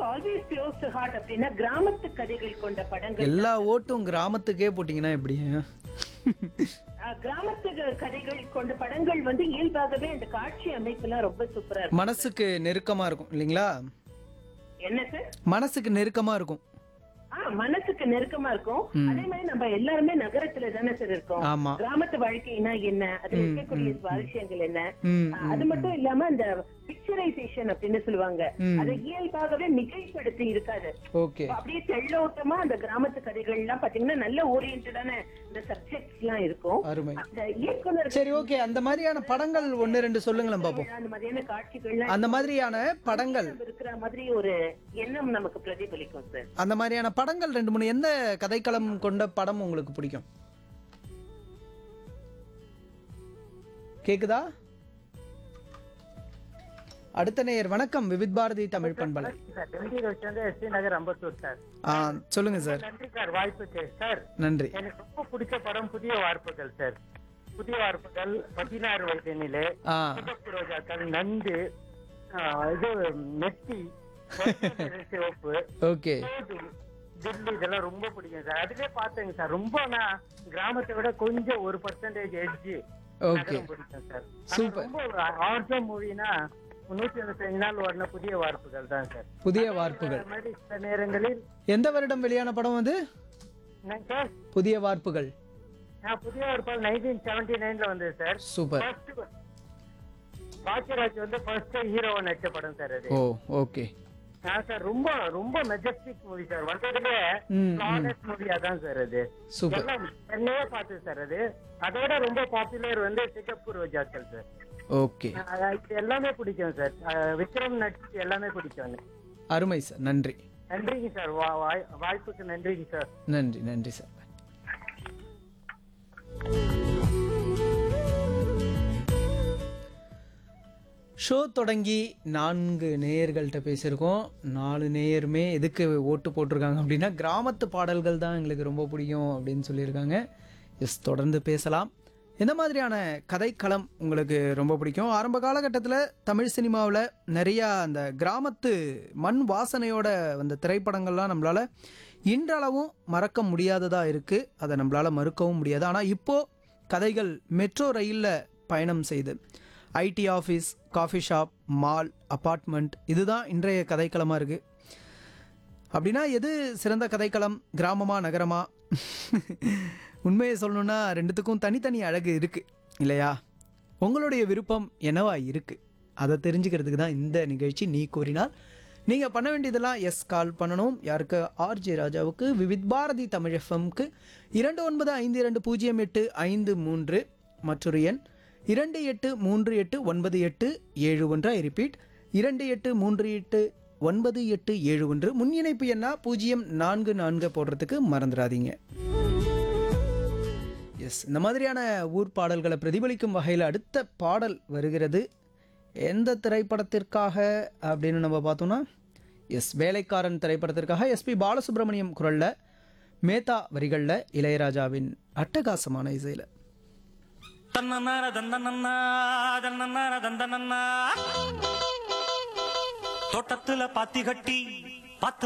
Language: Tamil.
ஆல்வேஸ் க்ளோஸ் டு ஹார்ட் அப்படின்னா கிராமத்து கதைகள் கொண்ட படங்கள் எல்லா ஓட்டும் கிராமத்துக்கே போட்டிங்கன்னா எப்படி அஹ், கிராமத்து க- கதைகள் கொண்ட படங்கள் வந்து இயல்பாகவே அந்த காட்சி அமைப்புலாம் ரொம்ப சூப்பரா இருக்கும் மனசுக்கு நெருக்கமா இருக்கும் இல்லைங்களா என்ன சார் மனசுக்கு நெருக்கமா இருக்கும் ஆ மனசுக்கு நெருக்கமா இருக்கும் அதே மாதிரி நம்ம எல்லாருமே நகரத்துல தானே சார் இருக்கோம் ஆமா கிராமத்து வாழ்க்கைனா என்ன அதுல இருக்கக்கூடிய சுவாரஸ்யங்கள் என்ன ம் அஹ், அது மட்டும் இல்லாம அந்த பிக்சரைசேஷன் அப்படின்னு சொல்லுவாங்க ம். அதை இயல்பாகவே மிகைப்படுத்தி இருக்காது ஓகே அப்படியே தெள்ளோட்டமா அந்த கிராமத்து கதைகள் எல்லாம் பாத்தீங்கன்னா நல்ல ஓரியன்டான இந்த சப்ஜெக்ட்ஸ் எல்லாம் இருக்கும் அருமை அந்த இயக்குனர் சரி ஓகே அந்த மாதிரியான படங்கள் ஒன்னு ரெண்டு சொல்லுங்களேன் பாப்போம் அந்த மாதிரியான காட்சிகள்லாம் அந்த மாதிரியான படங்கள் இருக்கிற மாதிரி ஒரு எண்ணம் நமக்கு பிரதிபலிக்கும் சார் அந்த மாதிரியான படங்கள் ரெண்டு மூணு எந்த கதைக்களம் கொண்ட படம் உங்களுக்கு பிடிக்கும் கேக்குதா அடுத்த நேயர் வணக்கம் விவித் பாரதி தமிழ் பண்பலை சார் எம்டி ரோட் வந்து எஸ்டி நகர் அம்பத்தூர் சார் ஆ சொல்லுங்க சார் நன்றி சார் வாய்ப்புக்கு சார் நன்றி எனக்கு ரொம்ப பிடிச்ச படம் புதிய வார்ப்புகள் சார் புதிய வார்ப்புகள் பதினாறு வயதினிலே ஆ சிவப்பு ரோஜாக்கள் நண்டு ஆ, இது நெத்தி சிவப்பு ஓகே சேது, தில்லி இதெல்லாம் ரொம்ப பிடிக்கும் சார் அதுலயே பார்த்தேங்க சார் ரொம்ப நான் கிராமத்தை விட கொஞ்சம் ஒரு பர்சன்டேஜ் எட்ஜ் ஓகே பிடிக்கும் சார் Super. ரொம்ப ஆர்ஜம் மூவினா நூத்தி எழுபத்தஞ்சு நாள் ஓடின புதிய வார்ப்புகள் தான் சார் புதிய வார்ப்புகள் அது மாதிரி சில நேரங்களில் எந்த வருடம் வெளியான படம் அது என்னங்க சார் புதிய வார்ப்புகள் நான் புதிய வார்ப்புகள் நைன்டீன் செவன்டி நைன்ல வந்தது சார் சூப்பர் ஃபர்ஸ்ட் பாக்கியராஜ் வந்து ஃபர்ஸ்ட் ஹீரோவா நடிச்ச படம் சார் அது ஓ ஓகே ஆ சார் ரொம்ப ரொம்ப மெஜஸ்டிக் மூவி சார் வந்ததுல ம், ஃபிளாலெஸ் மூவியா தான் சார் அது சூப்பர் எல்லாம் சென்னையே பார்த்தது சார் அது அதோட ரொம்ப பாப்புலர் வந்து சிகப்பு ரோஜாக்கள் சார் ஓகே அஹ் இது எல்லாமே பிடிக்கும் சார் அஹ் விக்ரம் நடிச்சு எல்லாமே பிடிக்கும் அருமை சார் நன்றி நன்றிங்க சார் வா- வாய்- வாய்ப்புக்கு நன்றிங்க சார் நன்றி நன்றி சார் ஷோ தொடங்கி நான்கு நேயர்கள்ட்ட பேசியிருக்கோம் நாலு நேயருமே எதுக்கு ஓட்டு போட்டிருக்காங்க அப்படின்னா கிராமத்து பாடல்கள் தான் எங்களுக்கு ரொம்ப பிடிக்கும் அப்படின்னு சொல்லியிருக்காங்க எஸ் தொடர்ந்து பேசலாம் எந்த மாதிரியான கதைக்களம் உங்களுக்கு ரொம்ப பிடிக்கும் ஆரம்ப காலகட்டத்தில் தமிழ் சினிமாவில் நிறையா அந்த கிராமத்து மண் வாசனையோட வந்த திரைப்படங்கள்லாம் நம்மளால் இன்றளவும் மறக்க முடியாததாக இருக்குது அதை நம்மளால் மறுக்கவும் முடியாது ஆனால் இப்போது கதைகள் மெட்ரோ ரயிலில் பயணம் செய்து IT office coffee shop mall apartment இதுதான் இன்றைய கதைக்களமாக இருக்குது அப்படின்னா எது சிறந்த கதைக்களம் கிராமமா நகரமா உண்மையை சொல்லணும்னா ரெண்டுத்துக்கும் தனித்தனி அழகு இருக்குது இல்லையா உங்களுடைய விருப்பம் என்னவா இருக்குது அதை தெரிஞ்சுக்கிறதுக்கு தான் இந்த நிகழ்ச்சி நீ கூறினால் நீங்கள் பண்ண வேண்டியதெல்லாம் எஸ் கால் பண்ணணும் யாருக்கு ஆர்ஜே ராஜாவுக்கு விவித் பாரதி தமிழ் எஃப்எம்க்கு இரண்டு ஒன்பது ஐந்து இரண்டு பூஜ்ஜியம் எட்டு ஐந்து மூன்று மற்றொரு எண் இரண்டு எட்டு மூன்று எட்டு ஒன்பது எட்டு ஏழு ஒன்று ஐ ரிப்பீட் இரண்டு எட்டு மூன்று எட்டு ஒன்பது எட்டு ஏழு ஒன்று முன் இணைப்பு எண்ணா பூஜ்ஜியம் நான்கு நான்கு போடுறதுக்கு மறந்துடாதீங்க எஸ் இந்த மாதிரியான ஊர் பாடல்களை பிரதிபலிக்கும் வகையில் அடுத்த பாடல் வருகிறது எந்த திரைப்படத்திற்காக அப்படின்னு நம்ம பார்த்தோம்னா எஸ் வேலைக்காரன் திரைப்படத்திற்காக எஸ்பி பாலசுப்ரமணியம் குரலில் மேத்தா வரிகளில் இளையராஜாவின் அட்டகாசமான இசையில் தன்னன்னார தந்தனன்னா தன்னன்னார தந்தனன்னா தோட்டத்துல பாத்தி கட்டி பத்து